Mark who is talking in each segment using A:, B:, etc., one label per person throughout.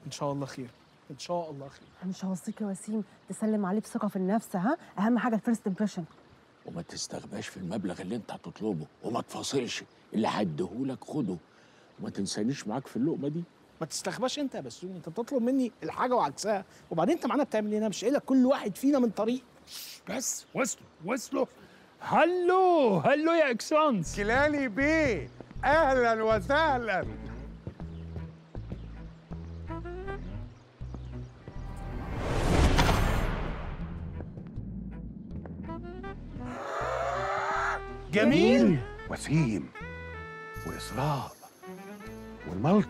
A: ان شاء الله خير ان شاء الله خير
B: انا مش هوصيك يا وسيم تسلم عليه بثقه في النفس ها اهم حاجه الفيرست امبريشن
C: وما تستغباش في المبلغ اللي انت هتطلبه وما تفاصلش اللي هديهولك خده وما تنسانيش معاك في اللقمه دي
A: ما تستخباش انت يا بسوني انت بتطلب مني الحاجه وعكسها وبعدين انت معانا بتعمل ايه انا مش قايل لك كل واحد فينا من طريق
D: بس وصلوا وصلوا هلو هلو يا اكسلانس
E: كلاني بيه اهلا وسهلا
A: جميل
E: وسيم واسراء والملط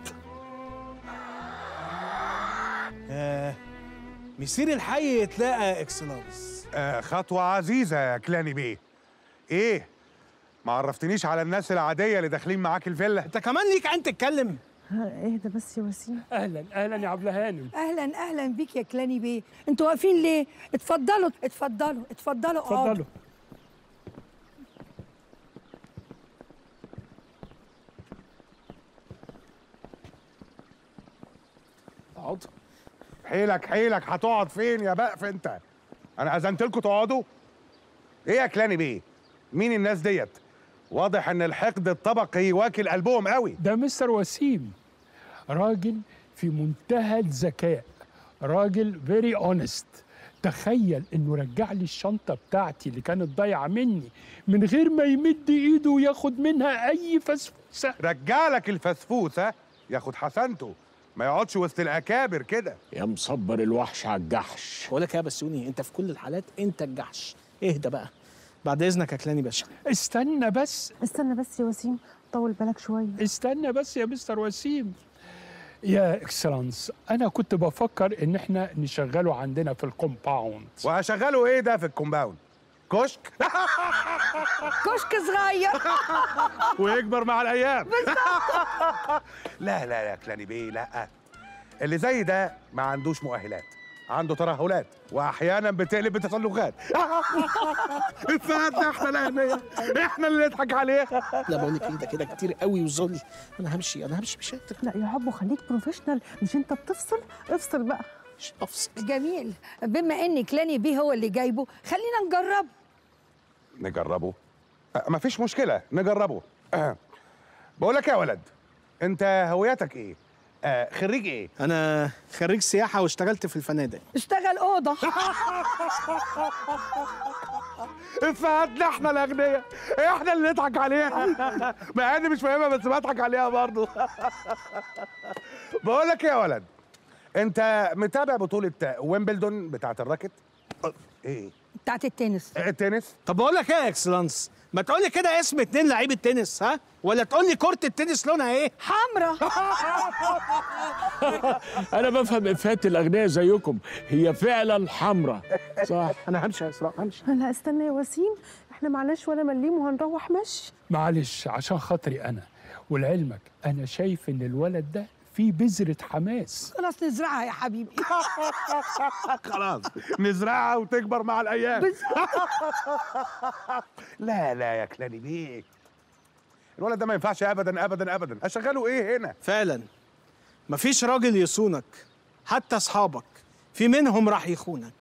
A: آه مسير الحي يتلاقى اكسلانس
E: آه خطوة عزيزة يا كلاني بيه ايه ما عرفتنيش على الناس العادية اللي داخلين معاك الفيلا
A: انت كمان ليك عين تتكلم
B: اهدى بس يا وسيم
D: اهلا اهلا يا عبله هانم
F: اهلا اهلا بيك يا كلاني بيه انتوا واقفين ليه اتفضلوا اتفضلوا اتفضلوا اقعدوا.
D: اتفضلوا
A: اقعد
E: حيلك حيلك هتقعد فين يا بقف انت انا اذنت لكم تقعدوا ايه يا كلاني بيه مين الناس ديت واضح ان الحقد الطبقي واكل قلبهم قوي
D: ده مستر وسيم راجل في منتهى الذكاء راجل فيري اونست تخيل انه رجع لي الشنطه بتاعتي اللي كانت ضايعه مني من غير ما يمد ايده وياخد منها اي فسفوسه
E: رجالك الفسفوس ها ياخد حسنته ما يقعدش وسط الاكابر كده
C: يا مصبر الوحش على الجحش
A: بقول لك إيه يا بسوني انت في كل الحالات انت الجحش اهدى بقى بعد اذنك يا كلاني باشا
D: استنى بس
B: استنى بس يا وسيم طول بالك شويه
D: استنى بس يا مستر وسيم يا اكسلانس انا كنت بفكر ان احنا نشغله عندنا في الكومباوند
E: وهشغلوا ايه ده في الكومباوند كشك
F: كشك صغير
E: ويكبر مع الايام لا لا يا كلاني بيه لا اللي زي ده ما عندوش مؤهلات عنده ترهلات واحيانا بتقلب بتصلخات اتفقنا احنا الاغنياء احنا اللي نضحك عليها
A: لا بقول لك ايه ده كده كتير قوي وزولي انا همشي انا همشي مش قادر
B: لا يا حبو خليك بروفيشنال مش انت بتفصل افصل بقى
A: مش افصل
F: جميل بما ان كلاني بيه هو اللي جايبه خلينا نجرب
E: نجربه أه مفيش مشكله نجربه أه. بقول لك يا ولد انت هويتك ايه آه خريج ايه
A: انا خريج سياحه واشتغلت في الفنادق
F: اشتغل اوضه
E: اتفقنا احنا الاغنياء احنا اللي نضحك عليها مع اني مش فاهمها بس بضحك عليها برضه بقول لك إيه يا ولد انت متابع بطولة ويمبلدون بتاعت الراكت؟ أه، ايه؟
F: بتاعت التنس
E: التنس؟
A: طب بقول لك ايه يا اكسلانس ما تقول لي كده اسم اتنين لعيبه تنس ها ولا تقول لي كره التنس لونها ايه
F: حمرا
C: انا بفهم افات الاغنياء زيكم هي فعلا حمراء صح
A: انا همشي يا اسراء همشي
B: لا استنى يا وسيم احنا معناش ولا مليم وهنروح مشي
D: معلش عشان خاطري انا ولعلمك انا شايف ان الولد ده فيه بذره حماس
F: خلاص نزرعها يا حبيبي
E: خلاص نزرعها وتكبر مع الايام لا لا يا كلاني بيه الولد ده ما ينفعش ابدا ابدا ابدا اشغله ايه هنا
A: فعلا مفيش راجل يصونك حتى اصحابك في منهم راح يخونك